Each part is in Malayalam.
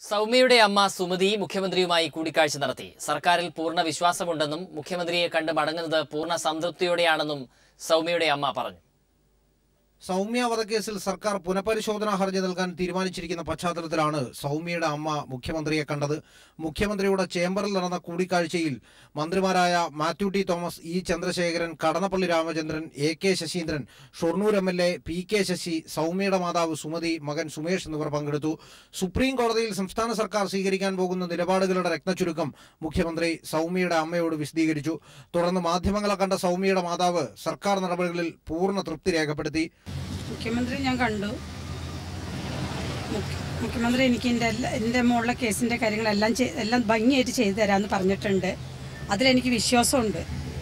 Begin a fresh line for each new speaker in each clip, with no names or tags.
സൗമ്യയുടെ അമ്മ സുമതി മുഖ്യമന്ത്രിയുമായി കൂടിക്കാഴ്ച നടത്തി സർക്കാരിൽ പൂർണ്ണ വിശ്വാസമുണ്ടെന്നും മുഖ്യമന്ത്രിയെ കണ്ട് മടങ്ങുന്നത് പൂർണ്ണ സംതൃപ്തിയോടെയാണെന്നും സൗമ്യയുടെ അമ്മ പറഞ്ഞു
സൗമ്യ വധക്കേസിൽ സർക്കാർ പുനഃപരിശോധനാ ഹർജി നൽകാൻ തീരുമാനിച്ചിരിക്കുന്ന പശ്ചാത്തലത്തിലാണ് സൗമ്യയുടെ അമ്മ മുഖ്യമന്ത്രിയെ കണ്ടത് മുഖ്യമന്ത്രിയുടെ ചേംബറിൽ നടന്ന കൂടിക്കാഴ്ചയിൽ മന്ത്രിമാരായ Mathew T Thomas E Chandrasekharan Kadannappally Ramachandran A K Saseendran Shoranur M L A P K Sasi സൗമ്യയുടെ മാതാവ് സുമതി മകൻ സുമേഷ് എന്നിവർ പങ്കെടുത്തു സുപ്രീം കോടതിയിൽ സംസ്ഥാന സർക്കാർ സ്വീകരിക്കാൻ പോകുന്ന നിലപാടുകളുടെ രത്നച്ചുരുക്കം മുഖ്യമന്ത്രി സൗമ്യയുടെ അമ്മയോട് വിശദീകരിച്ചു തുടർന്ന് മാധ്യമങ്ങളെ കണ്ട സൗമ്യയുടെ മാതാവ് സർക്കാർ നടപടികളിൽ പൂർണ്ണ തൃപ്തി രേഖപ്പെടുത്തി
മുഖ്യമന്ത്രി ഞാൻ കണ്ടു മുഖ്യ- മുഖ്യമന്ത്രി എനിക്ക് എൻ്റെ എല്ലാ എൻ്റെ മുകളിലെ കേസിൻ്റെ കാര്യങ്ങളെല്ലാം ചെയ്- എല്ലാം ഭംഗിയായിട്ട് ചെയ്തു തരാമെന്ന് പറഞ്ഞിട്ടുണ്ട് അതിലെനിക്ക് വിശ്വാസമുണ്ട്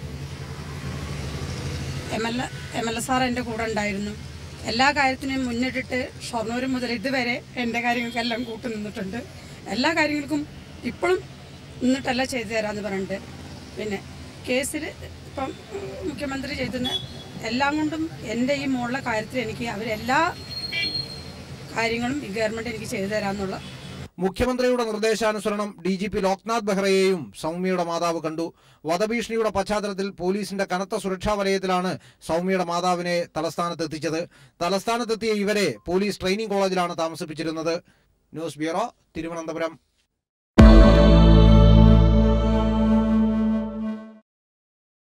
M L M L A sir എൻ്റെ കൂടെ ഉണ്ടായിരുന്നു എല്ലാ കാര്യത്തിനും മുന്നിട്ടിട്ട് ഷൊർണൂർ മുതൽ ഇതുവരെ എൻ്റെ കാര്യങ്ങൾക്കെല്ലാം കൂട്ടു നിന്നിട്ടുണ്ട് എല്ലാ കാര്യങ്ങൾക്കും ഇപ്പോഴും നിന്നിട്ടല്ല ചെയ്തു തരാമെന്ന് പറഞ്ഞിട്ട് പിന്നെ കേസിൽ ഇപ്പം ഉം, മുഖ്യമന്ത്രി ചെയ്തുന്ന എല്ലാം കൊണ്ടും എൻ്റെ ഈ മുകളിലെ കാര്യത്തിൽ എനിക്ക് അവരെല്ലാ കാര്യങ്ങളും ഈ ഗവൺമെൻറ് എനിക്ക് ചെയ്തു തരാമെന്നുള്ള
മുഖ്യമന്ത്രിയുടെ നിർദ്ദേശാനുസരണം ഡി ജി പി ലോക്നാഥ് ബെഹ്റയെയും സൗമ്യയുടെ മാതാവ് കണ്ടു വധഭീഷണിയുടെ പശ്ചാത്തലത്തിൽ പോലീസിന്റെ കനത്ത സുരക്ഷാ വലയത്തിലാണ് സൗമ്യയുടെ മാതാവിനെ തലസ്ഥാനത്ത് എത്തിച്ചത് തലസ്ഥാനത്തെത്തിയ ഇവരെ പോലീസ് ട്രെയിനിംഗ് കോളേജിലാണ് താമസിപ്പിച്ചിരുന്നത് ന്യൂസ് ബ്യൂറോ തിരുവനന്തപുരം